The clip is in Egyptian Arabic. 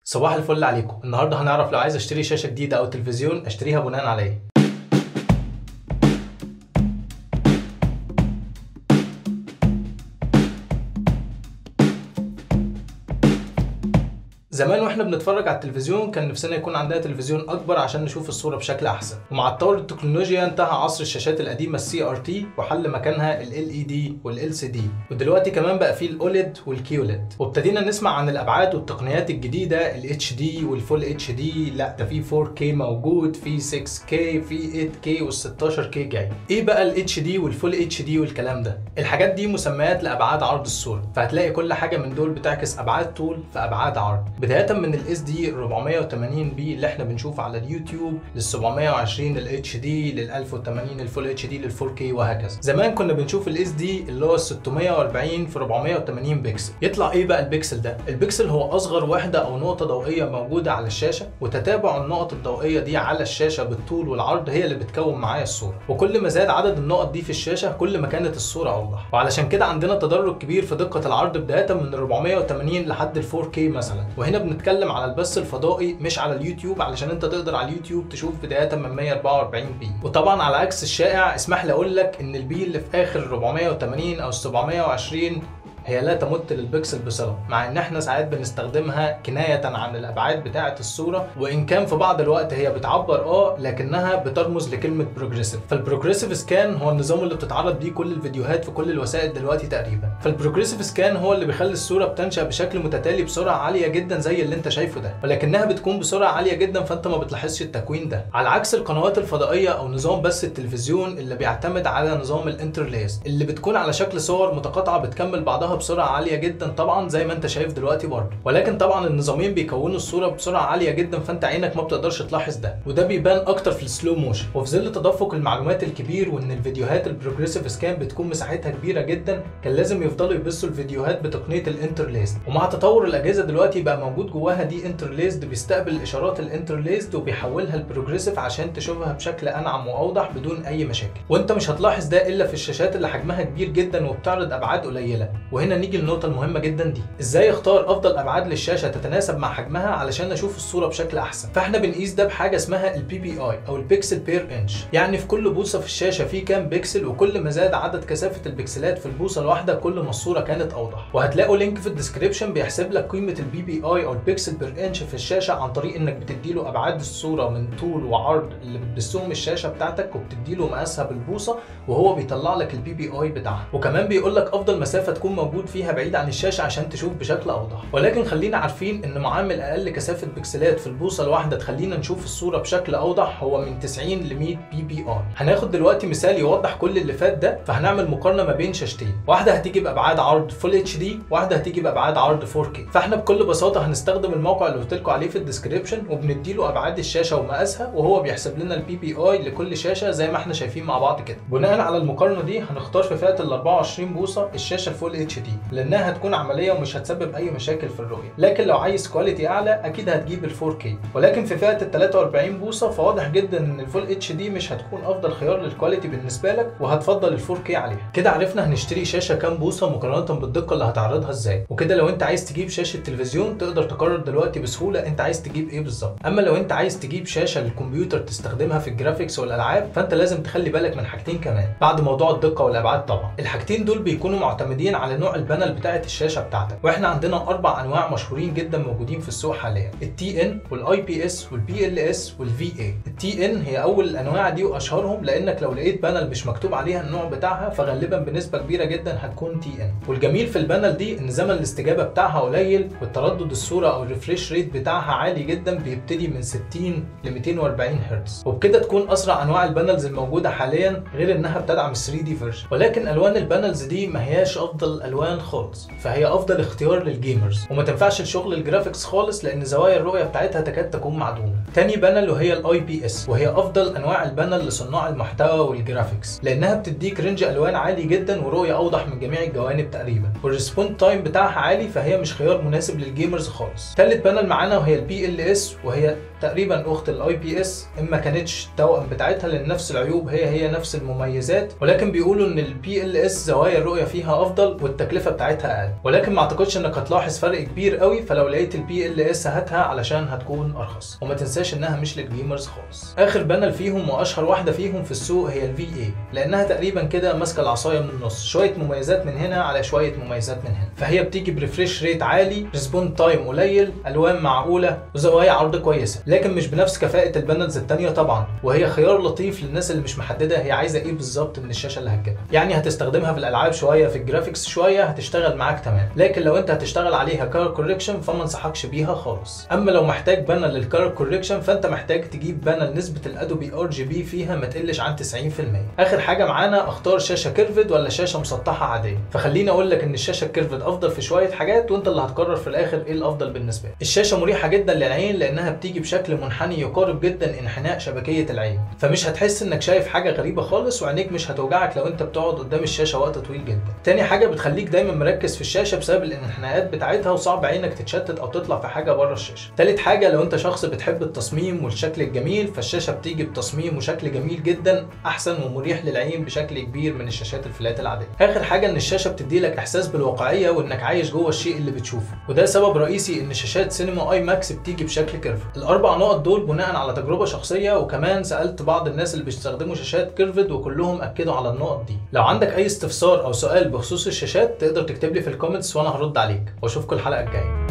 صباح الفل عليكم النهارده هنعرف لو عايز اشتري شاشه جديده او تلفزيون اشتريها بناء على ايه زمان واحنا بنتفرج على التلفزيون كان نفسنا يكون عندنا تلفزيون اكبر عشان نشوف الصوره بشكل احسن ومع تطور التكنولوجيا انتهى عصر الشاشات القديمه السي ار تي وحل مكانها ال اي دي والال سي دي ودلوقتي كمان بقى فيه الاوليد والكيوليد وابتدينا نسمع عن الابعاد والتقنيات الجديده الاتش دي والفول اتش دي لا ده في 4K موجود في 6K في 8K وال 16K جاي ايه بقى الاتش دي والفول اتش دي والكلام ده الحاجات دي مسميات لابعاد عرض الصوره فهتلاقي كل حاجه من دول بتعكس ابعاد طول في ابعاد عرض بدايه من الاس دي 480 بي اللي احنا بنشوفه على اليوتيوب لل 720 الاتش دي لل 1080 الفول اتش دي لل 4K وهكذا زمان كنا بنشوف الاس دي اللي هو 640 في 480 بكسل يطلع ايه بقى البكسل ده البكسل هو اصغر وحده او نقطه ضوئيه موجوده على الشاشه وتتابع النقط الضوئيه دي على الشاشه بالطول والعرض هي اللي بتكون معايا الصوره وكل ما زاد عدد النقط دي في الشاشه كل ما كانت الصوره اوضح وعلشان كده عندنا تدرج كبير في دقه العرض بدايه من 480 لحد ال 4K مثلا وهنا بنتكلم على البث الفضائي مش على اليوتيوب علشان انت تقدر على اليوتيوب تشوف بدايه من 144 بي وطبعا على عكس الشائع اسمح لي اقول لك ان البي اللي في اخر 480 او 720 هي لا تمت للبكسل بصله مع ان احنا ساعات بنستخدمها كنايه عن الابعاد بتاعه الصوره وان كان في بعض الوقت هي بتعبر اه لكنها بترمز لكلمه بروجريسيف فالبروجريسيف سكان هو النظام اللي بتتعرض بيه كل الفيديوهات في كل الوسائل دلوقتي تقريبا فالبروجريسيف سكان هو اللي بيخلي الصوره بتنشا بشكل متتالي بسرعه عاليه جدا زي اللي انت شايفه ده ولكنها بتكون بسرعه عاليه جدا فانت ما بتلاحظش التكوين ده على عكس القنوات الفضائيه او نظام بث التلفزيون اللي بيعتمد على نظام الانترليس اللي بتكون على شكل صور متقاطعه بتكمل بعضها بسرعه عاليه جدا طبعا زي ما انت شايف دلوقتي برضه ولكن طبعا النظامين بيكونوا الصوره بسرعه عاليه جدا فانت عينك ما بتقدرش تلاحظ ده وده بيبان اكتر في السلو موشن وفي ظل تدفق المعلومات الكبير وان الفيديوهات البروجريسيف سكان بتكون مساحتها كبيره جدا كان لازم يفضلوا يبثوا الفيديوهات بتقنيه الانترليزد ومع تطور الاجهزه دلوقتي بقى موجود جواها دي انترليزد بيستقبل اشارات الانترليزد وبيحولها البروجريسيف عشان تشوفها بشكل انعم واوضح بدون اي مشاكل وانت مش هتلاحظ ده الا في الشاشات اللي حجمها كبير جدا وبتعرض ابعاد قليله وهنا نيجي للنقطه المهمه جدا دي ازاي اختار افضل ابعاد للشاشه تتناسب مع حجمها علشان اشوف الصوره بشكل احسن فاحنا بنقيس ده بحاجه اسمها البي بي اي او البيكسل بير انش يعني في كل بوصه في الشاشه في كام بيكسل وكل ما زاد عدد كثافه البكسلات في البوصه الواحده كل ما الصوره كانت اوضح وهتلاقوا لينك في الديسكربشن بيحسب لك قيمه البي بي اي او البيكسل بير انش في الشاشه عن طريق انك بتديله ابعاد الصوره من طول وعرض اللي بتبثهم الشاشه بتاعتك وبتديله مقاسها بالبوصه وهو بيطلع لك البي بي اي بتاعها وكمان بيقول لك افضل مسافه تكون موجود فيها بعيد عن الشاشه عشان تشوف بشكل اوضح ولكن خلينا عارفين ان معامل اقل كثافه بكسلات في البوصه الواحده تخلينا نشوف الصوره بشكل اوضح هو من 90 ل 100 بي بي اي هناخد دلوقتي مثال يوضح كل اللي فات ده فهنعمل مقارنه ما بين شاشتين واحده هتيجي بابعاد عرض فول اتش دي واحده هتيجي بابعاد عرض 4K فاحنا بكل بساطه هنستخدم الموقع اللي قلت لكم عليه في الديسكربشن وبنديله ابعاد الشاشه ومقاسها وهو بيحسب لنا البي بي اي لكل شاشه زي ما احنا شايفين مع بعض كده بناء على المقارنه دي هنختار في فئه ال 24 بوصه الشاشه الفول اتش دي لانها هتكون عمليه ومش هتسبب اي مشاكل في الرؤيه لكن لو عايز كواليتي اعلى اكيد هتجيب ال 4K ولكن في فئه ال 43 بوصه فواضح جدا ان الفول اتش دي مش هتكون افضل خيار للكواليتي بالنسبه لك وهتفضل ال 4K عليها كده عرفنا هنشتري شاشه كام بوصه مقارنه بالدقه اللي هتعرضها ازاي وكده لو انت عايز تجيب شاشه تلفزيون تقدر تقرر دلوقتي بسهوله انت عايز تجيب ايه بالظبط اما لو انت عايز تجيب شاشه للكمبيوتر تستخدمها في الجرافيكس والالعاب فانت لازم تخلي بالك من حاجتين كمان بعد موضوع الدقه والابعاد طبعا الحاجتين دول بيكونوا معتمدين على نوع البانل بتاعه الشاشه بتاعتك واحنا عندنا اربع انواع مشهورين جدا موجودين في السوق حاليا التي ان والاي بي اس والبي ال اس والفي اي التي ان هي اول الانواع دي واشهرهم لانك لو لقيت بانل مش مكتوب عليها النوع بتاعها فغالبا بنسبه كبيره جدا هتكون تي ان والجميل في البانل دي ان زمن الاستجابه بتاعها قليل والتردد الصوره او الريفريش ريت بتاعها عالي جدا بيبتدي من 60 ل 240 هرتز وبكده تكون اسرع انواع البانلز الموجوده حاليا غير انها بتدعم 3 دي فيرجن ولكن الوان البانلز دي ما هياش افضل الالوان خالص فهي افضل اختيار للجيمرز وما تنفعش لشغل الجرافيكس خالص لان زوايا الرؤيه بتاعتها تكاد تكون معدومه تاني بانل وهي الاي بي اس وهي افضل انواع البانل لصناع المحتوى والجرافيكس لانها بتديك رينج الوان عالي جدا ورؤيه اوضح من جميع الجوانب تقريبا والريسبوند تايم بتاعها عالي فهي مش خيار مناسب للجيمرز خالص تالت بانل معانا وهي البي ال اس وهي تقريبا اخت الاي بي اس ان ما كانتش توأم بتاعتها لان نفس العيوب هي هي نفس المميزات ولكن بيقولوا ان البي ال اس زوايا الرؤيه فيها افضل والتكوين والتكلفه بتاعتها اقل ولكن ما اعتقدش انك هتلاحظ فرق كبير قوي فلو لقيت البي ال اس هاتها علشان هتكون ارخص وما تنساش انها مش للجيمرز خالص اخر بانل فيهم واشهر واحده فيهم في السوق هي الفي اي لانها تقريبا كده ماسكه العصايه من النص شويه مميزات من هنا على شويه مميزات من هنا فهي بتيجي بريفريش ريت عالي ريسبوند تايم قليل الوان معقوله وزوايا عرض كويسه لكن مش بنفس كفاءه البانلز التانيه طبعا وهي خيار لطيف للناس اللي مش محدده هي عايزه ايه بالظبط من الشاشه اللي هتجيبها يعني هتستخدمها في الالعاب شويه في الجرافيكس شويه هتشتغل معاك تمام لكن لو انت هتشتغل عليها كار كوريكشن فما انصحكش بيها خالص اما لو محتاج بانل للكار كوريكشن فانت محتاج تجيب بانل نسبه الادوبي ار جي بي فيها ما تقلش عن 90% اخر حاجه معانا اختار شاشه كيرفد ولا شاشه مسطحه عاديه فخليني اقول لك ان الشاشه الكيرفد افضل في شويه حاجات وانت اللي هتقرر في الاخر ايه الافضل بالنسبه لك الشاشه مريحه جدا للعين لانها بتيجي بشكل منحني يقارب جدا انحناء شبكيه العين فمش هتحس انك شايف حاجه غريبه خالص وعينيك مش هتوجعك لو انت بتقعد قدام الشاشه وقت طويل جدا تاني حاجه بتخليك دايما مركز في الشاشه بسبب الانحناءات بتاعتها وصعب عينك تتشتت او تطلع في حاجه بره الشاشه تالت حاجه لو انت شخص بتحب التصميم والشكل الجميل فالشاشه بتيجي بتصميم وشكل جميل جدا احسن ومريح للعين بشكل كبير من الشاشات الفلات العاديه اخر حاجه ان الشاشه بتدي لك احساس بالواقعيه وانك عايش جوه الشيء اللي بتشوفه وده سبب رئيسي ان شاشات سينما اي ماكس بتيجي بشكل كيرف الاربع نقط دول بناء على تجربه شخصيه وكمان سالت بعض الناس اللي بيستخدموا شاشات كيرفد وكلهم اكدوا على النقط دي لو عندك اي استفسار او سؤال بخصوص الشاشات تقدر تكتب لي في الكومنتس وانا هرد عليك واشوفكم الحلقه الجايه